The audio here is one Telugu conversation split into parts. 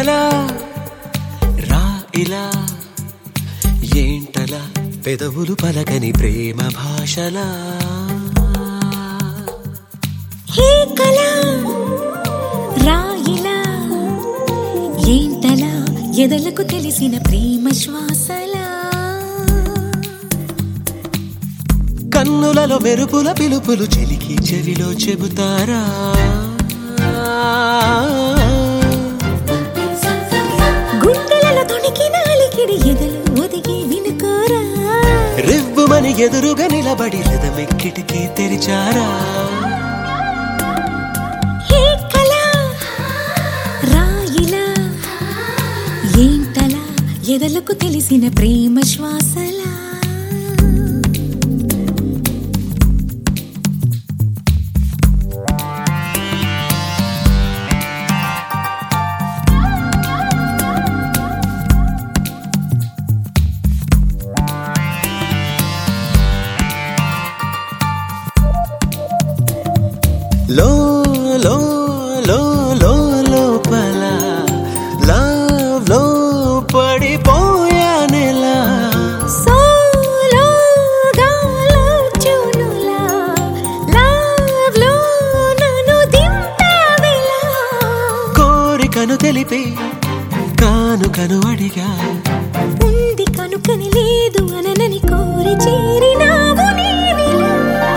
కలా రా ఇలా ఏంటలా పెదవులు పలకని ప్రేమ భాషలా హే కళా రాయిలా ఏంటలా ఎదలకు తెలిసిన ప్రేమ శ్వాసలా కన్నులలో మెరుపుల పిలుపులు చెలికి చెవిలో చెబుతారా గుండెలలో తొణికి నాలికిడి ఎదలు ఒదిగి వినుకోరా రివ్వుమని ఎదురుగా నిలబడి రథమెక్కిటికి తెరిచారా హే కళా రాయిలా ఏంటలా ఎదలకు తెలిసిన ప్రేమ శ్వాసలా లో లో లో లో లోపల లవ్ లో పడిపోయానెలా సోలోగా లోచునులా లవ్లో నన్ను దింపావిలా కోరికను తెలిపి కానుకను అడిగా ఉంది కనుకని లేదు అననని కోరి చేరినావు నీవిలా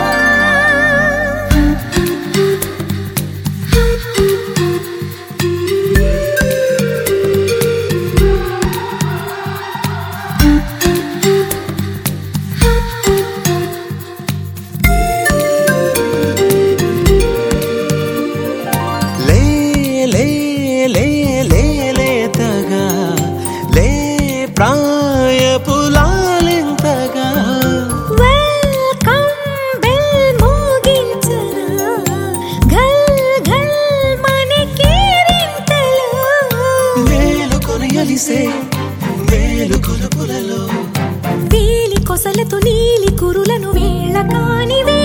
లే లే లే లే లేతగా లే ప్రాయపు లాలింతగా వెల్కమ్ బెల్ మోగించరా గల్ గల్ మనకేరింతలా మేలుకొని అలిసే మేలు కొలుపులలో వేలి కొసలతో నీలి కురులను వేళ కాని